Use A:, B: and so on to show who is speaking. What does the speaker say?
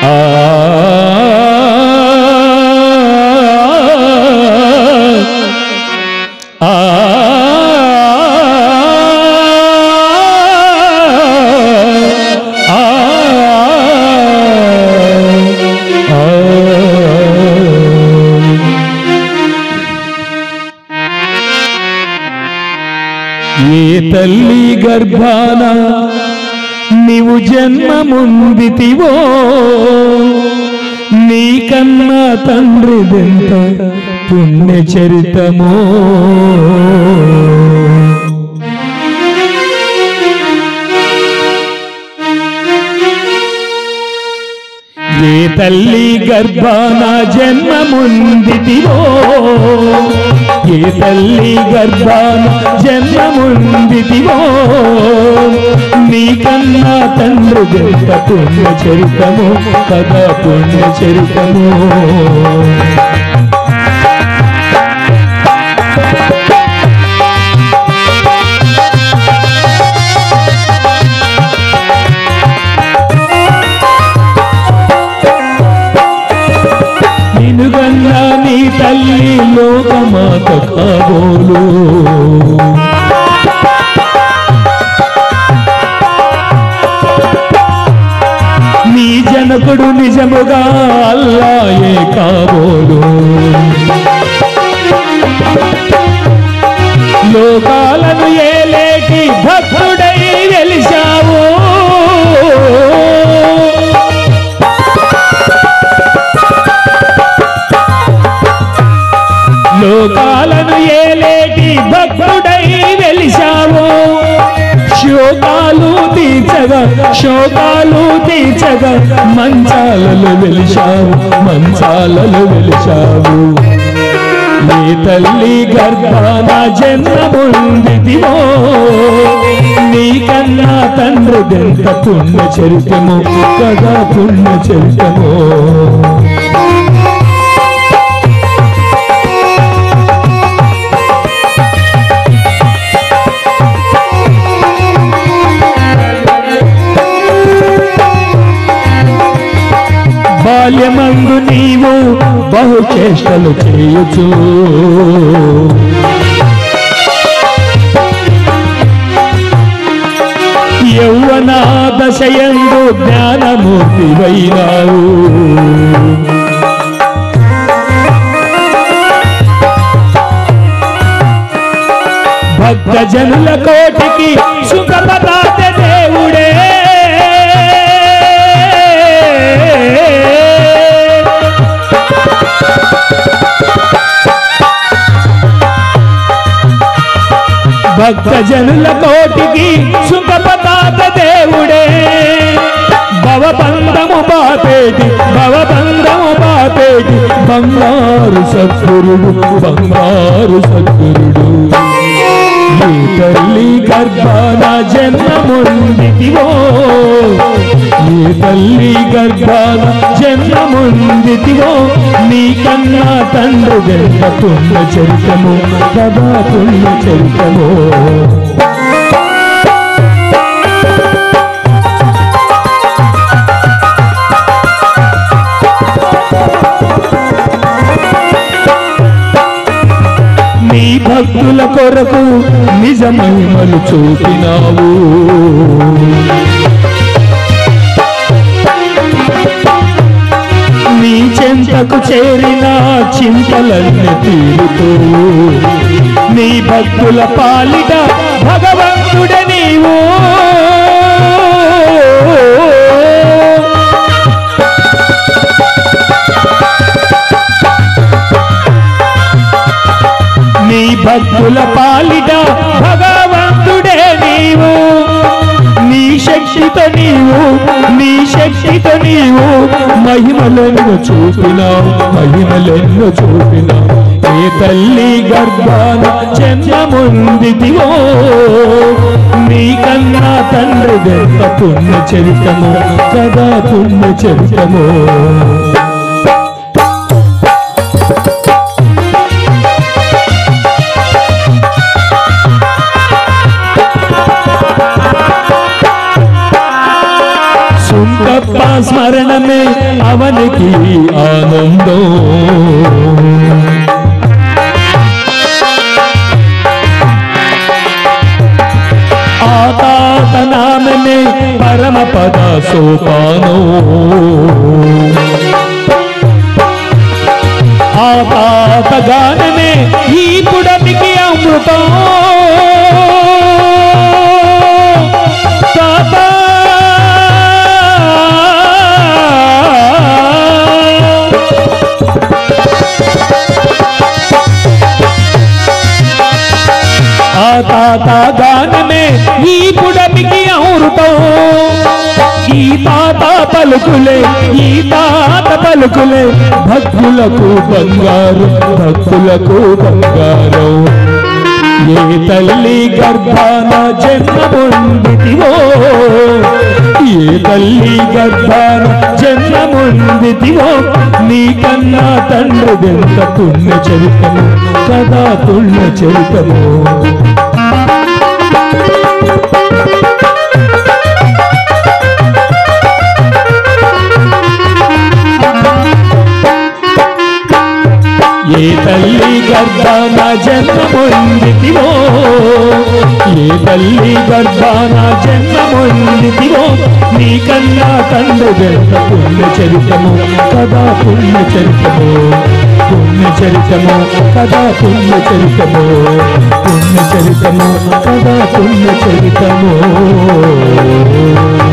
A: ఏ తల్లి గర్భాన నీవు జన్మముందితివో నీకన్నా తండ్రిదెంత పుణ్యచరితమో ఏ తల్లి గర్భాన జన్మముందితివో ఏ తల్లి గర్భాన జన్మముందితివో నీకన్నా తండ్రి గంట పుణ్య చరితము కదా పుణ్య చరితము నినుగన్నా నీ తల్లి లోకమాత కాబోలు నీ జనకుడు నిజముగా అల్లాయే కాబోలు లోకాలను ఏలేటి భక్తుడై వెలిశావు లోకాలను ఏలేటి భక్తుడై వెలిశావు శోకాలు తీర్చగా శోకాలు తీర్చగా మంచాలలో వెలిశావు మంచాలలో వెలిశావు నీ తల్లి గర్భాన జన్మముందిదివో నీకన్నా తండ్రి దెంత పుణ్య చరితము కదా పుణ్య చరితము బాల్యమందు నీవు బహుచేష్టలు చేయొచ్చు యౌవన దశయందు జ్ఞానమూర్తి వైనావు భక్త జనుల కోటికి సుఖపదాత దేవుడే భక్త జనుల కోటికి సుఖపదాత దేవుడే భవబంధము బాపేటి భవబంధము బాపేటి బంగారు సద్గురుడు బంగారు సద్గురుడు ఈ తల్లి గర్భాన జన్మముందితివో ఈ తల్లి గర్భాన జన్మముందితివో నీకన్నా తండ్రి గంట పుణ్య చరితము కదా పుణ్య చరితము నీ భక్తుల కొరకు నిజ మహిమలు చూపినావు నీ చెంతకు చేరిన చింతలన్నీ తీరుతూ నీ భక్తుల పాలిట భగవంతుడ నీవు నీ భక్తుల పాలిట భగవంతుడే నీవు నీ శక్తితో నీవు నీ శక్తితో నీవు మహిమలెన్నో చూపినావు మహిమలెన్నో చూపినావు ఏ తల్లి గర్భాన జన్మముందిదివో నీకన్నా తండ్రి గొప్ప పుణ్య చరితము కదా పుణ్య చరితము సుంకప్ప స్మరణమే అవనికి ఆనందం ఆతాత నామమే పరమ పద సోపానో ఆతాత గానమే ఈ పుడమికి అమృతం తాత ఆ తాత గానమే ఈ పుడమికి అమృతం ఈ తాత పలుకులే ఈ తాత పలుకులే భక్తులకు బంగారు భక్తులకు బంగారం ఏ తల్లి గర్భాన జన్మముందితివో ఏ తల్లి గర్భాన జన్మముందితివో నీకన్నా తండ్రిదెంత పుణ్య చరితము కదా పుణ్య చరితము ఏ తల్లి గర్భాన జన్మముందితివో ఏ తల్లి గర్భాన జన్మముందితివో నీకన్నా తండ్రి వెంట పుణ్య చరితము కదా పుణ్య చరితము పుణ్య చరితము కదా పుణ్య చరితము పుణ్య చరితము కదా పుణ్య చరితము